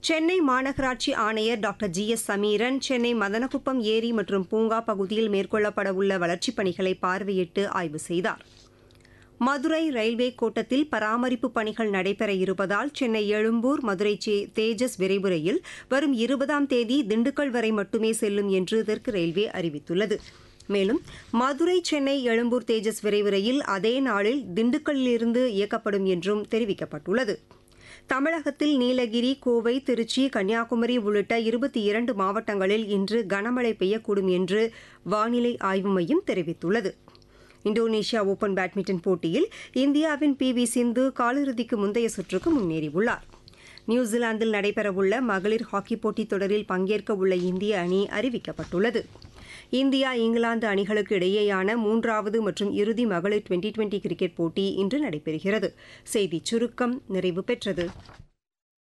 சென்னை மாநகராட்சி ஆணையர் doctor G S Sameeran Chennai Madanakuppam ஏரி மற்றும் பூங்கா பகுதியில் மேற்கொள்ளப்பட உள்ள வளர்ச்சிப் பணிகளை பார்வையிட்டு ஆய்வு செய்தார் மதுரை ரயில்வே கோட்டத்தில் பராமரிப்பு பணிகள் நடைபெற இருப்பதால் சென்னை எழும்பூர் மதுரை சே- தேஜஸ் விரைவு ரயில் வரும் இருபதாம் தேதி திண்டுக்கல் வரை மட்டுமே செல்லும் என்று தெற்கு ரயில்வே அறிவித்துள்ளது மேலும் மதுரை சென்னை எழும்பூர் தேஜஸ் விரைவு ரயில் அதே நாளில் திண்டுக்கல்லிருந்து இயக்கப்படும் என்றும் தெரிவிக்கப்பட்டுள்ளது தமிழகத்தில் நீலகிரி கோவை திருச்சி கன்னியாகுமரி உள்ளிட்ட இருபத்தி இரண்டு மாவட்டங்களில் இன்று கனமழை பெய்யக்கூடும் என்று வானிலை ஆய்வு மையம் தெரிவித்துள்ளது இந்தோனேஷியா ஓபன் பேட்மிண்டன் போட்டியில் இந்தியாவின் பி வி சிந்து காலிறுதிக்கு முந்தைய சுற்றுக்கு முன்னேறியுள்ளார் நியூசிலாந்தில் நடைபெறவுள்ள மகளிர் ஹாக்கி போட்டித் தொடரில் பங்கேற்க உள்ள இந்திய அணி அறிவிக்கப்பட்டுள்ளது இந்தியா இங்கிலாந்து அணிகளுக்கு இடையேயான மூன்றாவது மற்றும் இறுதி மகளிர் டுவெண்டி டுவெண்டி கிரிக்கெட் போட்டி இன்று நடைபெறுகிறது செய்திச் சுருக்கம் நிறைவு பெற்றது